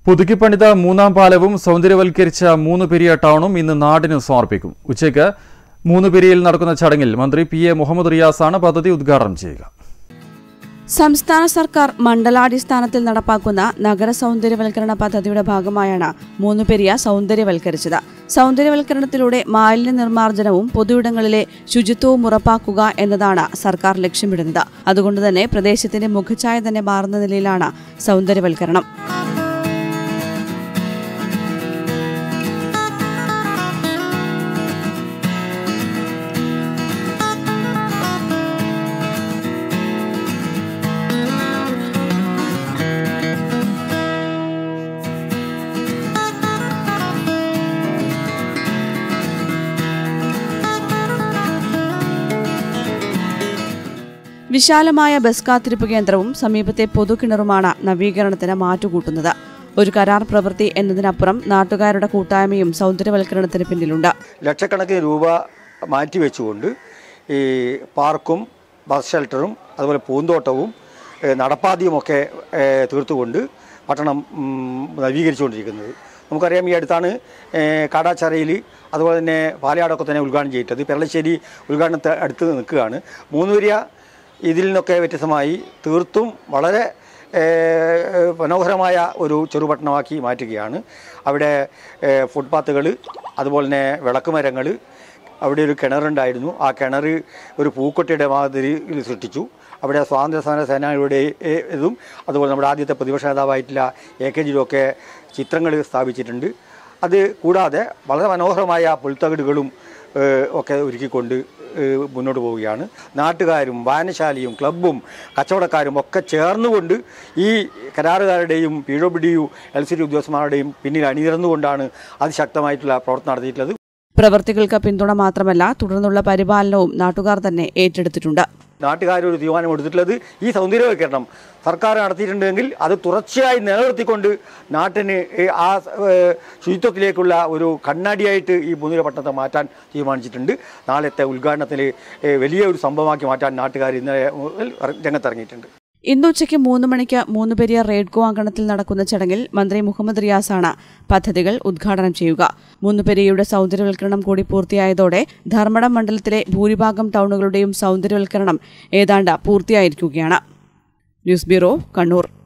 പുതുക്കിപ്പണിത മൂന്നാം പാലവും സൗന്ദര്യവൽക്കരിച്ച മൂന്ന് പെരിയ ടൗണും ഇന്ന് നാടിന് സമർപ്പിക്കും ഉച്ചയ്ക്ക് മൂന്ന് പെരിയയിൽ നടക്കുന്ന ചടങ്ങിൽ മന്ത്രി പി എ മുഹമ്മദ് റിയാസാണ് പദ്ധതി ഉദ്ഘാടനം ചെയ്യുക സംസ്ഥാന സർക്കാർ മണ്ഡലാടിസ്ഥാനത്തിൽ നടപ്പാക്കുന്ന നഗര സൗന്ദര്യവൽക്കരണ പദ്ധതിയുടെ ഭാഗമായാണ് മൂന്നുപെരിയ സൗന്ദര്യവൽക്കരിച്ചത് സൗന്ദര്യവൽക്കരണത്തിലൂടെ മാലിന്യ നിർമ്മാർജ്ജനവും പൊതുയിടങ്ങളിലെ ശുചിത്വവും ഉറപ്പാക്കുക എന്നതാണ് സർക്കാർ ലക്ഷ്യമിടുന്നത് അതുകൊണ്ട് തന്നെ പ്രദേശത്തിന്റെ മുഖഛായ തന്നെ മാറുന്ന നിലയിലാണ് സൗന്ദര്യവൽക്കരണം വിശാലമായ ബസ് കാത്തിരിപ്പ് കേന്ദ്രവും സമീപത്തെ പൊതുകിണറുമാണ് നവീകരണത്തിന് മാറ്റുകൂട്ടുന്നത് ഒരു കരാർ പ്രവൃത്തി എന്നതിനപ്പുറം നാട്ടുകാരുടെ കൂട്ടായ്മയും സൗന്ദര്യവൽക്കരണത്തിന് പിന്നിലുണ്ട് ലക്ഷക്കണക്കിന് രൂപ മാറ്റിവെച്ചുകൊണ്ട് ഈ പാർക്കും ബസ് ഷെൽട്ടറും അതുപോലെ പൂന്തോട്ടവും ഏഹ് നടപ്പാതയുമൊക്കെ ഏഹ് തീർത്തുകൊണ്ട് പട്ടണം ഉം, നവീകരിച്ചുകൊണ്ടിരിക്കുന്നത് നമുക്കറിയാം ഈ അടുത്താണ് ഏഹ് കാടാച്ചറയിൽ അതുപോലെ തന്നെ പാലയാടൊക്കെ തന്നെ ഉദ്ഘാടനം ചെയ്തിട്ടത് പെരളശ്ശേരി ഉദ്ഘാടനത്തെ അടുത്ത് നിൽക്കുകയാണ് മൂന്നുവരിയ ഇതിൽ നിന്നൊക്കെ വ്യത്യസ്തമായി തീർത്തും വളരെ ഏഹ്, മനോഹരമായ ഒരു ചെറുപട്ടണമാക്കി മാറ്റുകയാണ് അവിടെ ഏഹ്, ഫുട്പാത്തുകൾ അതുപോലെ തന്നെ വിളക്കുമരങ്ങൾ അവിടെ ഒരു കിണറുണ്ടായിരുന്നു ആ കിണർ ഒരു പൂക്കൊട്ടിയുടെ മാതിരി സൃഷ്ടിച്ചു അവിടെ സ്വാതന്ത്ര്യ സമര സേനാനികളുടെ ഏഹ്, ഇതും അതുപോലെ നമ്മുടെ ആദ്യത്തെ പ്രതിപക്ഷ നേതാവായിട്ടുള്ള എ കെ ജിയിലൊക്കെ ചിത്രങ്ങൾ സ്ഥാപിച്ചിട്ടുണ്ട് അത് കൂടാതെ വളരെ മനോഹരമായ പുൽത്തകിടുകളും ഏഹ്, ഒക്കെ ഒരുക്കിക്കൊണ്ട് ഏഹ്, മുന്നോട്ട് പോവുകയാണ് നാട്ടുകാരും വായനശാലയും ക്ലബ്ബും കച്ചവടക്കാരും ഒക്കെ ചേർന്നുകൊണ്ട് ഈ കരാറുകാരുടെയും P W D U L C D ഉദ്യോഗസ്ഥന്മാരുടെയും പിന്നിൽ അണിനിരന്നുകൊണ്ടാണ് അതിശക്തമായിട്ടുള്ള പ്രവർത്തനം നടത്തിയിട്ടുള്ളത് പ്രവൃത്തികൾക്ക് പിന്തുണ മാത്രമല്ല തുടർന്നുള്ള പരിപാലനവും നാട്ടുകാർ തന്നെ ഏറ്റെടുത്തിട്ടുണ്ട് നാട്ടുകാരൊരു തീരുമാനം എടുത്തിട്ടുള്ളത് ഈ സൗന്ദര്യവൽക്കരണം സർക്കാർ നടത്തിയിട്ടുണ്ടെങ്കിൽ അത് തുടർച്ചയായി നിലനിർത്തിക്കൊണ്ട് നാട്ടിന് ഈ ആ ഏഹ്, ശുചിത്വത്തിലേക്കുള്ള ഒരു കണ്ണാടിയായിട്ട് ഈ മുന്നിലെ പട്ടണത്തെ മാറ്റാൻ തീരുമാനിച്ചിട്ടുണ്ട് നാളത്തെ ഉദ്ഘാടനത്തിൽ ഏഹ്, വലിയ ഒരു സംഭവമാക്കി മാറ്റാൻ നാട്ടുകാർ ഇന്നലെ മുതൽ രംഗത്തിറങ്ങിയിട്ടുണ്ട് ഇന്ന് ഉച്ചയ്ക്ക് മൂന്ന് മണിക്ക് മൂന്ന് പെരിയ റെയ്ഡ്കോ അങ്കണത്തിൽ നടക്കുന്ന ചടങ്ങിൽ മന്ത്രി മുഹമ്മദ് റിയാസാണ് പദ്ധതികൾ ഉദ്ഘാടനം ചെയ്യുക മൂന്നുപെരിയയുടെ സൗന്ദര്യവൽക്കരണം കൂടി പൂർത്തിയായതോടെ ധർമ്മടം മണ്ഡലത്തിലെ ഭൂരിഭാഗം ടൗണുകളുടെയും സൗന്ദര്യവൽക്കരണം ഏതാണ്ട് പൂർത്തിയായിരിക്കുകയാണ് ന്യൂസ് ബ്യൂറോ കണ്ണൂർ